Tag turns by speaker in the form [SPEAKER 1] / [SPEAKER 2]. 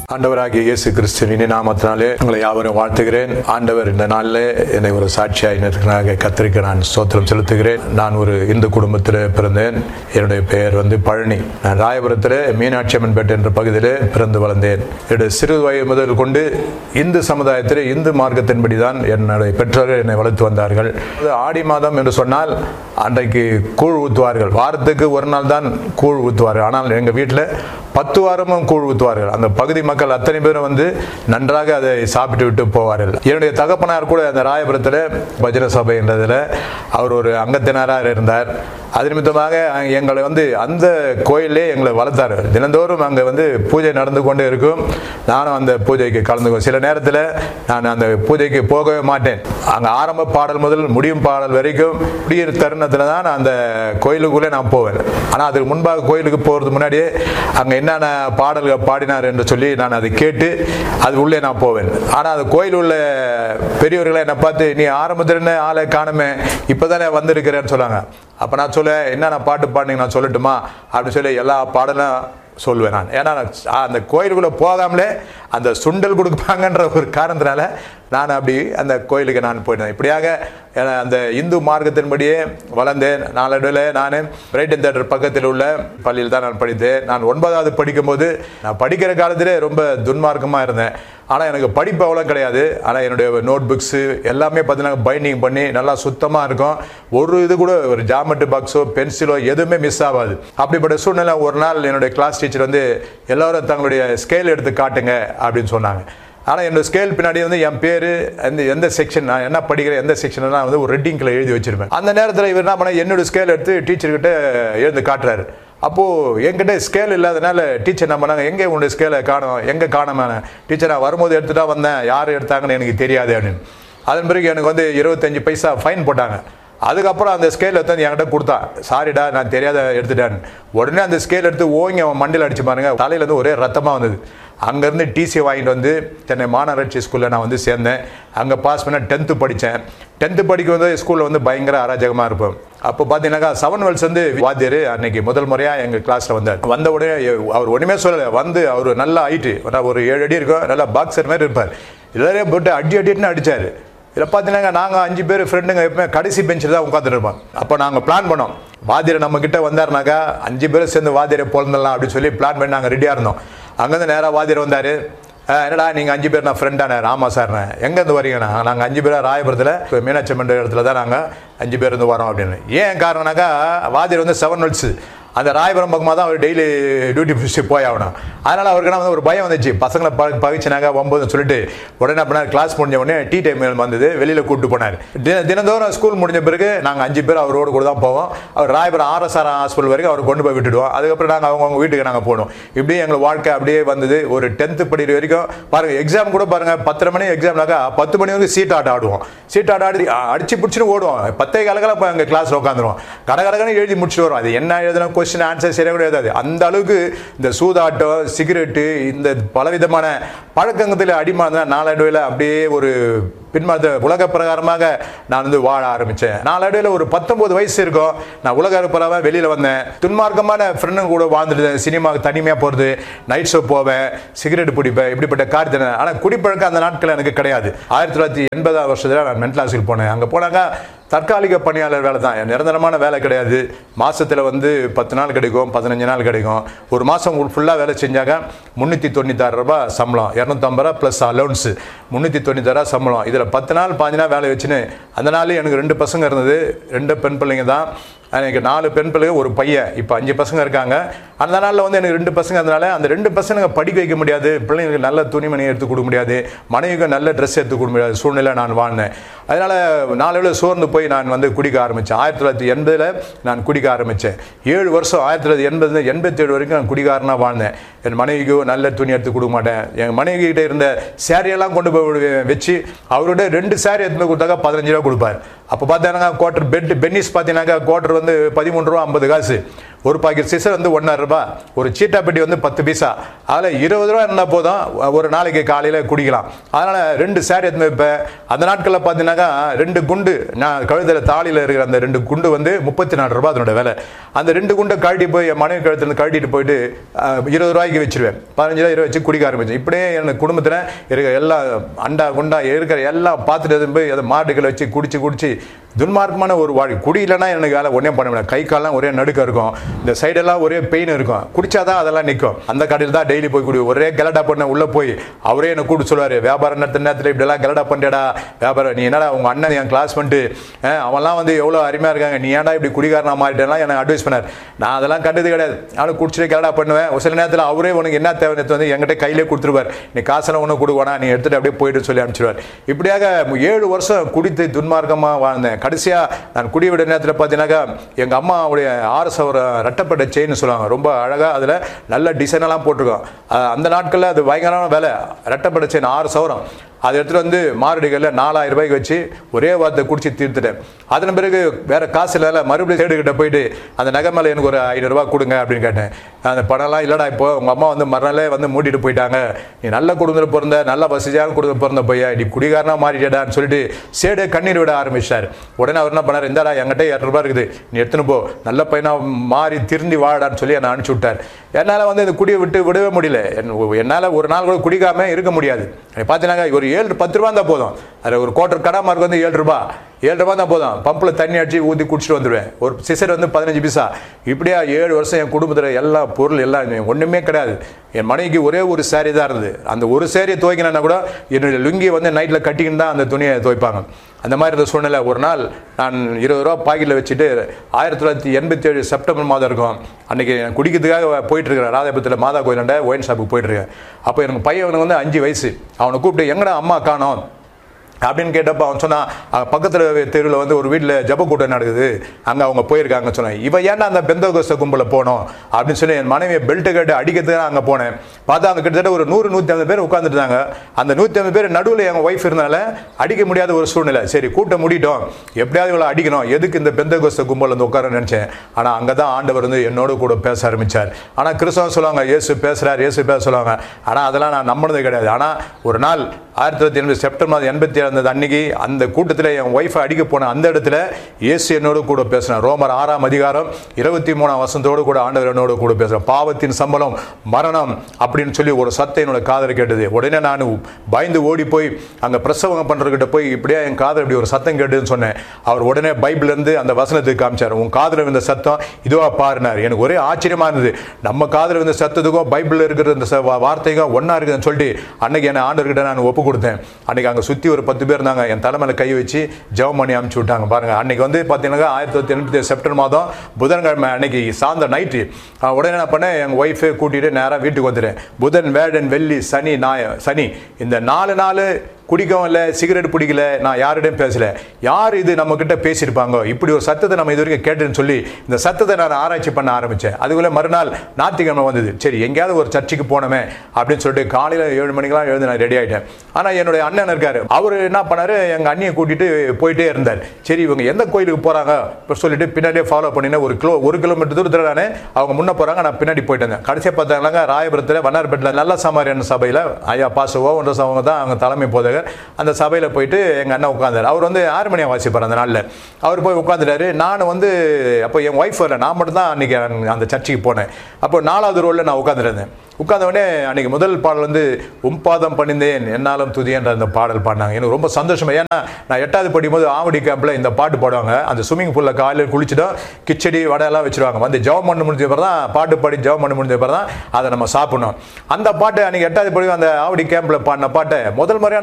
[SPEAKER 1] ஆண்டவராகிய இயேசு கிறிஸ்துவின் நாமத்தினாலே உங்களை யாவரும் வாழ்த்துகிறேன் ஆண்டவர் இந்த நாளில் என்னை ஒரு சாட்சியாய் நிற்கிறாக கத்திரிக்க நான் ஸ்தோத்திரம் செலுத்துகிறேன் நான் ஒரு இந்து குடும்பத்தில் பிறந்தேன் என்னுடைய பெயர் வந்து பழனி நான் ராயபுரத்தில் மீனாட்சி அம்மன்பேட்டை என்ற பகுதியில் பிறந்து வளர்ந்தேன் என்னுடைய சிறு வயது முதல் கொண்டு இந்து சமுதாயத்தில் இந்து மார்க்கத்தின்படி தான் என்னுடைய பெற்றோர்கள் என்னை வளர்த்து வந்தார்கள் அது ஆடி மாதம் என்று சொன்னால் அன்றைக்கு கூழ் ஊற்றுவார்கள் வாரத்துக்கு ஒரு நாள் தான் கூழ் ஊற்றுவார்கள் ஆனால் எங்கள் வீட்டில் பத்து வாரமும் கூழ் ஊற்றுவார்கள் அந்த பகுதி மக்கள் அத்தனை பேரும் வந்து நன்றாக அதை சாப்பிட்டு விட்டு போவார்கள் என்னுடைய தகப்பனார் கூட அந்த ராயபுரத்தில் பஜன சபை என்றதில் அவர் ஒரு அங்கத்தினராக இருந்தார் அது நிமித்தமாக எங்களை வந்து அந்த கோயிலே எங்களை வளர்த்தார் தினந்தோறும் அங்கே வந்து பூஜை நடந்து கொண்டே இருக்கும் நானும் அந்த பூஜைக்கு கலந்துக்குவேன் சில நேரத்தில் நான் அந்த பூஜைக்கு போகவே மாட்டேன் அங்கே ஆரம்ப பாடல் முதல் முடியும் பாடல் வரைக்கும் முடியிற தருணத்தில் தான் அந்த கோயிலுக்குள்ளே நான் போவேன் ஆனால் அதுக்கு முன்பாக கோயிலுக்கு போகிறதுக்கு முன்னாடியே அங்கே என்னென்ன பாடல்கள் பாடினார் என்று சொல்லி நான் அதை கேட்டு அது உள்ளே நான் போவேன் ஆனால் அந்த கோயில் உள்ள பெரியவர்களை என்னை பார்த்து நீ ஆரம்பத்துல ஆளை காணுமே இப்போதானே வந்திருக்கிறேன்னு சொன்னாங்க அப்போ நான் சொல்ல என்னென்ன பாட்டு பாடுனீங்க நான் சொல்லட்டுமா அப்படின்னு சொல்லி எல்லா பாடலும் சொல்லுவேன் நான் ஏன்னா நான் அந்த கோயிலுக்குள்ளே போகாமலே அந்த சுண்டல் கொடுப்பாங்கன்ற ஒரு காரணத்தினால நான் அப்படி அந்த கோயிலுக்கு நான் போயிட்டேன் இப்படியாக அந்த இந்து மார்க்கத்தின்படியே வளர்ந்தேன் நாளடைவில் நான் பிரைட்டன் தேட்டர் பக்கத்தில் உள்ள பள்ளியில் தான் நான் படித்தேன் நான் ஒன்பதாவது படிக்கும்போது நான் படிக்கிற காலத்திலே ரொம்ப துன்மார்க்கமாக இருந்தேன் ஆனால் எனக்கு படிப்பு அவ்வளோ கிடையாது ஆனால் என்னுடைய நோட் புக்ஸு எல்லாமே பார்த்தீங்கன்னா பைண்டிங் பண்ணி நல்லா சுத்தமாக இருக்கும் ஒரு இது கூட ஒரு ஜாமெட்ரி பாக்ஸோ பென்சிலோ எதுவுமே மிஸ் ஆகாது அப்படிப்பட்ட சூழ்நிலை ஒரு நாள் என்னுடைய கிளாஸ் டீச்சர் வந்து எல்லாரும் தங்களுடைய ஸ்கேல் எடுத்து காட்டுங்க அப்படின்னு சொன்னாங்க ஆனால் என்னோட ஸ்கேல் பின்னாடி வந்து என் பேர் எந்த எந்த செக்ஷன் நான் என்ன படிக்கிறேன் எந்த செக்ஷன்லாம் வந்து ஒரு ரெட்டிங்கில் எழுதி வச்சிருப்பேன் அந்த நேரத்தில் இவர் என்ன பண்ண என்னோட ஸ்கேல் எடுத்து டீச்சர்கிட்ட எழுந்து காட்டுறாரு அப்போது என்கிட்ட ஸ்கேல் இல்லாதனால டீச்சர் நம்ம நாங்கள் எங்கே உன்னுடைய ஸ்கேலை காணும் எங்கே காணமான டீச்சர் நான் வரும்போது எடுத்துட்டா வந்தேன் யார் எடுத்தாங்கன்னு எனக்கு தெரியாது அப்படின்னு அதன் பிறகு எனக்கு வந்து இருபத்தஞ்சி பைசா ஃபைன் போட்டாங்க அதுக்கப்புறம் அந்த ஸ்கேல் எடுத்து என்கிட்ட கொடுத்தான் சாரிடா நான் தெரியாத எடுத்துட்டேன் உடனே அந்த ஸ்கேல் எடுத்து ஓங்கி அவன் மண்டியில் அடிச்சு பாருங்க தலையிலேருந்து ஒரே ரத்தமாக வந்தது அங்கேருந்து டிசி வாங்கிட்டு வந்து சென்னை மாநகராட்சி ஸ்கூலில் நான் வந்து சேர்ந்தேன் அங்கே பாஸ் பண்ண டென்த்து படித்தேன் டென்த்து படிக்க வந்து ஸ்கூலில் வந்து பயங்கர அராஜகமாக இருப்போம் அப்போ பார்த்தீங்கன்னாக்கா செவன் வெல்ஸ் வந்து வாத்தியர் அன்னைக்கு முதல் முறையாக எங்கள் கிளாஸில் வந்தார் வந்த உடனே அவர் ஒன்றுமே சொல்லலை வந்து அவர் நல்லா ஹைட்டு ஒரு ஏழு அடி இருக்கும் நல்லா பாக்ஸர் மாதிரி இருப்பார் எல்லாரையும் போட்டு அடி அடிட்டுன்னு அடித்தார் இதில் பார்த்தீங்கன்னா நாங்கள் அஞ்சு பேர் ஃப்ரெண்டுங்க எப்பவுமே கடைசி பெஞ்சில் தான் உட்காந்துட்டு இருப்போம் அப்போ நாங்கள் பிளான் பண்ணோம் வாத்தியர் நம்ம கிட்ட வந்தாருனாக்கா அஞ்சு பேரும் சேர்ந்து வாத்தியரை பிறந்தலாம் அப்படின்னு சொல்லி பிளான் பண்ணி நாங்கள் ரெடியாக இருந்தோம் அங்கேருந்து நேராக வாத்தியர் வந்தார் என்னடா நீங்கள் அஞ்சு பேர் நான் ஃப்ரெண்டானே ஆமாம் சார்ண்ணே எங்கேருந்து வரீங்கண்ணா நாங்கள் அஞ்சு பேர் ராயபுரத்தில் இப்போ மீனாட்சி மன்ற இடத்துல தான் நாங்கள் அஞ்சு பேர் இருந்து வரோம் அப்படின்னு ஏன் காரணம்னாக்கா வாத்தியர் வந்து செவன் நல்ஸு அந்த ராயபுரம் பக்கமாக தான் அவர் டெய்லி டியூட்டி முடிச்சு போய் ஆகணும் அதனால் அவருக்கு வந்து ஒரு பயம் வந்துச்சு பசங்களை ப பகிச்சினாங்க ஒம்பதுன்னு சொல்லிட்டு உடனே பண்ணார் கிளாஸ் முடிஞ்ச உடனே டீ டைம் வந்தது வெளியில் கூப்பிட்டு போனார் தின தினந்தோறும் ஸ்கூல் முடிஞ்ச பிறகு நாங்கள் அஞ்சு பேர் அவரோடு கூட தான் போவோம் அவர் ராயபுரம் ஆர்எஸ்ஆர் ஹாஸ்பிட்டல் வரைக்கும் அவர் கொண்டு போய் விட்டுடுவோம் அதுக்கப்புறம் நாங்கள் அவங்கவுங்க வீட்டுக்கு நாங்கள் போனோம் இப்படியே எங்கள் வாழ்க்கை அப்படியே வந்தது ஒரு டென்த்து படிக்கிற வரைக்கும் பாருங்கள் எக்ஸாம் கூட பாருங்கள் பத்தரை மணி எக்ஸாம்னாக்கா பத்து மணி வரைக்கும் சீட் ஆட்டம் ஆடுவோம் சீட் ஆட்ட ஆடி அடிச்சு பிடிச்சிட்டு ஓடுவோம் பத்தே காலக்கெல்லாம் இப்போ எங்கள் கிளாஸில் உட்காந்துருவோம் கடகடகன்னு எழுதி முடிச்சுட்டு வரும் அது என்ன எழுதினா கொஸ்டின் ஆன்சர் சரியாக கூட எழுதாது அந்த அளவுக்கு இந்த சூதாட்டம் சிகரெட்டு இந்த பலவிதமான பழக்கங்கத்தில் அடிமான நாளடைவில் அப்படியே ஒரு பின்மாத உலக பிரகாரமாக நான் வந்து வாழ ஆரம்பித்தேன் நாளடைவில் ஒரு பத்தொன்பது வயசு இருக்கும் நான் உலக பிரகாரமாக வெளியில் வந்தேன் துன்மார்க்கமான ஃப்ரெண்டுங்க கூட வாழ்ந்துட்டு சினிமாவுக்கு தனிமையாக போகிறது நைட் ஷோ போவேன் சிகரெட் பிடிப்பேன் இப்படிப்பட்ட காரியத்தை ஆனால் குடிப்பழக்கம் அந்த நாட்கள் எனக்கு கிடையாது ஆயிரத்தி தொள்ளாயிரத்தி எண்பதாம் வருஷத்தில் நான் மென்டல் ஹாஸ்பிட்டல் போனேன் அங்கே போனாக்கா தற்காலிக பணியாளர் வேலை தான் நிரந்தரமான வேலை கிடையாது மாதத்தில் வந்து பத்து நாள் கிடைக்கும் பதினஞ்சு நாள் கிடைக்கும் ஒரு மாதம் ஃபுல்லாக வேலை செஞ்சாங்க முந்நூற்றி தொண்ணூத்தாறு ரூபா சம்பளம் இரநூத்தம்பது ரூபா ப்ளஸ் அலௌன்ஸு முந்நூற்றி தொண்ணூத்தாறு ரூபா சம்பளம் இதில் பத்து நாள் பாஞ்சு நாள் வேலை வச்சுன்னு அந்த நாள் எனக்கு ரெண்டு பசங்க இருந்தது ரெண்டு பெண் பிள்ளைங்க தான் எனக்கு நாலு பெண் பிள்ளைங்க ஒரு பையன் இப்போ அஞ்சு பசங்க இருக்காங்க அந்த நாளில் வந்து எனக்கு ரெண்டு பசங்க அதனால அந்த ரெண்டு பசங்க படிக்க வைக்க முடியாது பிள்ளைங்களுக்கு நல்ல துணிமணி எடுத்து கொடுக்க முடியாது மனைவிக்கு நல்ல ட்ரெஸ் எடுத்து கொடுக்க முடியாது சூழ்நிலை நான் வாழ்ந்தேன் அதனால் நாளவில் சோர்ந்து போய் நான் வந்து குடிக்க ஆரம்பித்தேன் ஆயிரத்தி தொள்ளாயிரத்தி எண்பதில் நான் குடிக்க ஆரம்பித்தேன் ஏழு வருஷம் ஆயிரத்தி தொள்ளாயிரத்தி எண்பது எண்பத்தேழு வரைக்கும் நான் குடிகாரனாக வாழ்ந்தேன் என் மனைவிக்கு நல்ல துணி எடுத்து கொடுக்க மாட்டேன் என் மனைவி கிட்ட இருந்த சேரியெல்லாம் கொண்டு போய் வச்சு அவரோட ரெண்டு சேரீ எடுத்து போய் கொடுத்தாக்கா பதினஞ்சு ரூபா கொடுப்பார் அப்போ பார்த்தீங்கன்னா குவார்டர் பெட் பென்னிஸ் பார்த்தீங்கன்னாக்கா குவார்டர் வந்து பதிமூணு ரூபா ஐம்பது காசு ஒரு பாக்கெட் சிசர் வந்து ஒன்றரை ரூபாய் ஒரு சீட்டா பெட்டி வந்து பத்து பைசா அதில் இருபது ரூபா இருந்தால் போதும் ஒரு நாளைக்கு காலையில் குடிக்கலாம் அதனால் ரெண்டு சேர் எடுத்து இப்போ அந்த நாட்களில் பார்த்தீங்கன்னாக்கா ரெண்டு குண்டு நான் கழுத்தில் தாலியில் இருக்கிற அந்த ரெண்டு குண்டு வந்து முப்பத்தி நாலு ரூபாய் அதனோட விலை அந்த ரெண்டு குண்டை கழட்டி போய் என் மனைவி கழுத்துலேருந்து கழட்டிட்டு போயிட்டு அஹ், இருபது ரூபாய்க்கு வச்சிருவேன் பதினஞ்சு ரூபாய் இருபது வச்சு குடிக்க ஆரம்பிச்சேன் இப்படியே என் குடும்பத்தில் இருக்கிற எல்லா அண்டா குண்டா இருக்கிற எல்லாம் பார்த்துட்டு எதுவும் போய் அதை மாடுகளை வச்சு குடிச்சு குடிச்சு துன்மார்க்கமான ஒரு வாழ்க்கை குடி இல்லைன்னா எனக்கு வேலை ஒன்றே பண்ண முடியாது கை கால்லாம் ஒரே நடுக்கம் இருக்கும் இந்த சைடெல்லாம் ஒரே பெயின் இருக்கும் குடிச்சாதான் அதெல்லாம் நிற்கும் அந்த கடையில் தான் டெய்லி போய் குடி ஒரே கலடா பண்ண உள்ளே போய் அவரே என்னை கூப்பிட்டு சொல்லுவார் வியாபாரம் நடத்த நேரத்தில் இப்படிலாம் கலடா பண்ணிட்டடா வியாபாரம் நீ என்னடா உங்கள் அண்ணன் என் கிளாஸ் பண்ணிட்டு அஹ், அவன்லாம் வந்து எவ்வளோ அருமையாக இருக்காங்க நீ ஏன்டா இப்படி குடிகாரனா மாறிட்டேன்லாம் எனக்கு அட்வைஸ் பண்ணார் நான் அதெல்லாம் கண்டது கிடையாது நானும் குடிச்சிட்டு கலடா பண்ணுவேன் ஒரு சில நேரத்தில் அவரே உனக்கு என்ன தேவை நேத்து வந்து என்கிட்ட கையிலே கொடுத்துருவார் நீ காசெல்லாம் ஒன்றும் கொடுக்கணும் நீ எடுத்துட்டு அப்படியே போயிட்டு சொல்லி அனுப்பிச்சிடுவார் இப்படியாக ஏழு வருஷம் குடித்து துன்மார்க்கமாக வாழ்ந்தேன் கடைசியாக நான் குடி விட நேரத்தில் பார்த்தீங்கன்னாக்கா எங்கள் அம்மாவுடைய ஆறு சவர ரெட்டப்பட்ட செயின் சொல்லுவாங்க ரொம்ப அழகாக அதில் நல்ல டிசைனெல்லாம் போட்டிருக்கோம் அஹ் அந்த நாட்களில் அது பயங்கரமான விலை ரெட்டப்பட்ட செயின் ஆறு சவரம் அதை எடுத்துகிட்டு வந்து மாரடிகளில் நாலாயிரம் ரூபாய்க்கு வச்சு ஒரே வாரத்தை குடிச்சு தீர்த்துட்டேன் அதன் பிறகு வேற காசு இல்லாத மறுபடியும் சேடுகிட்ட போயிட்டு அந்த நகை மேலே எனக்கு ஒரு ஐநூறுரூவா கொடுங்க அப்படின்னு கேட்டேன் அந்த பணம்லாம் இல்லைடா இப்போ உங்கள் அம்மா வந்து மறுநாளே வந்து மூட்டிட்டு போயிட்டாங்க நீ நல்ல குடும்பத்தில் பிறந்த நல்ல வசதியான குடும்பத்தில் பிறந்த பையா நீ குடிகாரனா மாறிட்டடான்னு சொல்லிட்டு சேடு கண்ணீர் விட ஆரம்பிச்சார் உடனே அவர் என்ன பண்ணார் இந்தாடா என்கிட்ட இரநூறுபா இருக்குது நீ எடுத்துன்னு போ நல்ல பையனா மாறி திருந்தி வாழடான்னு சொல்லி என்னை அனுப்பிச்சு விட்டார் என்னால் வந்து இந்த குடியை விட்டு விடவே முடியல என்னால் ஒரு நாள் கூட குடிக்காம இருக்க முடியாது பார்த்தீங்கன்னா ஒரு ஏழு பத்து ரூபா தான் போதும் அதில் ஒரு குவார்டர் கடை மார்க் வந்து ஏழு ரூபா ஏழு ரூபா தான் போதும் பம்பில் தண்ணி அடிச்சு ஊற்றி குடிச்சிட்டு வந்துடுவேன் ஒரு சிசர் வந்து பதினஞ்சு பைசா இப்படியா ஏழு வருஷம் என் குடும்பத்தில் எல்லா பொருள் எல்லாம் ஒன்றுமே கிடையாது என் மனைவிக்கு ஒரே ஒரு சேரீ தான் இருந்தது அந்த ஒரு சேரீயை துவைக்கணும்னா கூட என்னுடைய லுங்கியை வந்து நைட்டில் கட்டிக்கின்னு தான் அந்த துணியை துவைப்பாங்க அந்த மாதிரி இருந்த சூழ்நிலை ஒரு நாள் நான் இருபது ரூபா பாக்கெட்டில் வச்சுட்டு ஆயிரத்தி தொள்ளாயிரத்தி எண்பத்தி ஏழு செப்டம்பர் மாதம் இருக்கும் அன்றைக்கி நான் குடிக்கிறதுக்காக போயிட்டு இருக்கிறேன் ராதாபுரத்தில் மாதா கோயிலாண்ட ஒயின் ஷாப்புக்கு போயிட்டு இருக்கேன் அப்போ எனக்கு பையன் வந்து அஞ்சு வயசு அவனை கூப்பிட்டு எங்கடா அம்மா காணோம் அப்படின்னு கேட்டப்போ அவன் சொன்னான் "அங்க பக்கத்துல தெருவில் வந்து ஒரு வீட்டில் ஜப கூட்டம் நடக்குது அங்கே அவங்க போயிருக்காங்க சொன்னான் இவன் ஏன்டா அந்த பெந்தகோஸ்த கும்பல போனோம் அப்படின்னு சொல்லி என் மனைவியை பெல்ட்டு கட்டு அடிக்கிறதுக்கு அங்கே போனேன் பார்த்தா அங்கே கிட்டத்தட்ட ஒரு நூறு நூற்றி ஐம்பது பேர் உட்காந்துருந்தாங்க அந்த நூற்றி ஐம்பது பேர் நடுவில் எங்கள் ஒய்ஃப் இருந்தால அடிக்க முடியாத ஒரு சூழ்நிலை சரி கூட்டம் முடிட்டோம் எப்படியாவது இவளை அடிக்கணும் எதுக்கு இந்த பெந்தகோஸ்த கும்பல் வந்து உட்கார நினச்சேன் ஆனால் அங்கே தான் ஆண்டவர் வந்து என்னோட கூட பேச ஆரம்பிச்சார் ஆனால் கிறிஸ்தவம் சொல்லுவாங்க இயேசு பேசுகிறார் இயேசு பேச சொல்லுவாங்க ஆனால் அதெல்லாம் நான் நம்பினது கிடையாது ஆனால் ஒரு நாள் ஆயிரத்தி தொள்ளாயிரத்தி எண்பது செப்டம்பர் மாதம் எண்பத்தி ஏழாம் அன்னைக்கு அந்த கூட்டத்தில் என் ஒய்ஃபை அடிக்க போன அந்த இடத்துல இயேசு என்னோடு கூட பேசினார் ரோமர் ஆறாம் அதிகாரம் இருபத்தி மூணாம் வசந்தோடு கூட ஆண்டவர் என்னோடு கூட பேசுகிறார் பாவத்தின் சம்பளம் மரணம் அப்படின்னு சொல்லி ஒரு சத்தம் என்னோட காதல் கேட்டது உடனே நான் பயந்து ஓடி போய் அங்கே பிரசவம் பண்ணுறதுக்கிட்ட போய் இப்படியே என் காதல் இப்படி ஒரு சத்தம் கேட்டுன்னு சொன்னேன் அவர் உடனே பைபிள்ல இருந்து அந்த வசனத்துக்கு காமிச்சார் உன் காதில் விழுந்த சத்தம் இதுவா பாருனார் எனக்கு ஒரே ஆச்சரியமா இருந்தது நம்ம காதில் விழுந்த சத்தத்துக்கும் பைபிளில் இருக்கிற இந்த ச- வா- வார்த்தைக்கும் ஒன்றா இருக்குதுன்னு சொல்லிட்டு அன்னைக்கு என்ன ஆண்டவர்கிட்ட நான் ஒப்பு கொடுத்தேன் அன்னைக்கு அங்கே சுற்றி ஒரு பத்து பேர் இருந்தாங்க என் தலைமையில கை வச்சு ஜெபம் பண்ணி அனுப்பிச்சு விட்டாங்க பாருங்க அன்னைக்கு வந்து பார்த்தீங்கன்னா ஆயிரத்தி தொள்ளாயிரத்தி எண்பத்தி ஏழு செப்டம்பர் மாதம் புதன்கிழமை அன்னைக்கு சாயந்தரம் நைட்டு உடனே என்ன பண்ணேன் எங்கள் ஒய்ஃபை கூட்டிட்டு நேராக வீட்டுக்கு வந்துட்டேன் புதன் வேடன் வெள்ளி சனி ஞாய சனி இந்த நாலு நாள் குடிக்கவும் இல்லை சிகரெட் பிடிக்கல நான் யாரிடையும் பேசல யார் இது நம்ம கிட்ட பேசியிருப்பாங்க இப்படி ஒரு சத்தத்தை நம்ம இது வரைக்கும் கேட்டேன்னு சொல்லி இந்த சத்தத்தை நான் ஆராய்ச்சி பண்ண ஆரம்பித்தேன் அதுக்குள்ள மறுநாள் ஞாயிற்றுக்கிழமை வந்தது சரி எங்கேயாவது ஒரு சர்ச்சுக்கு போனோமே அப்படின்னு சொல்லிட்டு காலையில் ஏழு மணிக்கெல்லாம் எழுந்து நான் ரெடி ஆகிட்டேன் ஆனால் என்னுடைய அண்ணன் இருக்காரு அவர் என்ன பண்ணாரு எங்கள் அண்ணியை கூட்டிட்டு போயிட்டே இருந்தார் சரி இவங்க எந்த கோயிலுக்கு போகிறாங்க இப்போ சொல்லிட்டு பின்னாடியே ஃபாலோ பண்ணினேன் ஒரு கிலோ ஒரு கிலோமீட்டர் தூரத்தில் நான் அவங்க முன்ன போகிறாங்க நான் பின்னாடி போயிட்டு இருந்தேன் கடைசியாக பார்த்தாங்க ராயபுரத்தில் வண்ணார்பேட்டில் நல்ல சமாரியன் சபையில் ஐயா பாசுவோ ஒன்ற சவங்க தான் அவங்க தலைமை போதகர் அந்த சபையில் போயிட்டு எங்கள் அண்ணன் உட்காந்தார் அவர் வந்து ஆறுமணியம் வாசிப்பார் அந்த நாளில் அவர் போய் உட்காந்துட்டாரு நான் வந்து அப்போ என் ஒய்ஃப் வரல நான் மட்டும் தான் அன்றைக்கி அந்த சர்ச்சுக்கு போனேன் அப்போ நாலாவது ரோலில் நான் உட்காந்துருந்தேன் உட்கார்ந்த உடனே அன்னைக்கு முதல் பாடல் வந்து உம்பாதம் பணிந்தேன் என்னாலும் துதியன்ற அந்த பாடல் பாடினாங்க எனக்கு ரொம்ப சந்தோஷமா ஏன்னா நான் எட்டாவது படிக்கும்போது ஆவடி கேம்பில் இந்த பாட்டு பாடுவாங்க அந்த ஸ்விம்மிங் பூலில் காலையில் குளிச்சுட்டோம் கிச்சடி வடை எல்லாம் வச்சிருவாங்க வந்து ஜெபம் பண்ண முடிஞ்ச பிறகு தான் பாட்டு பாடி ஜெபம் பண்ண முடிஞ்ச பிறகு தான் அதை நம்ம சாப்பிடணும் அந்த பாட்டு அன்னைக்கு எட்டாவது படி அந்த ஆவடி கேம்பில் பாடின பாட்டை முதல் முறையாக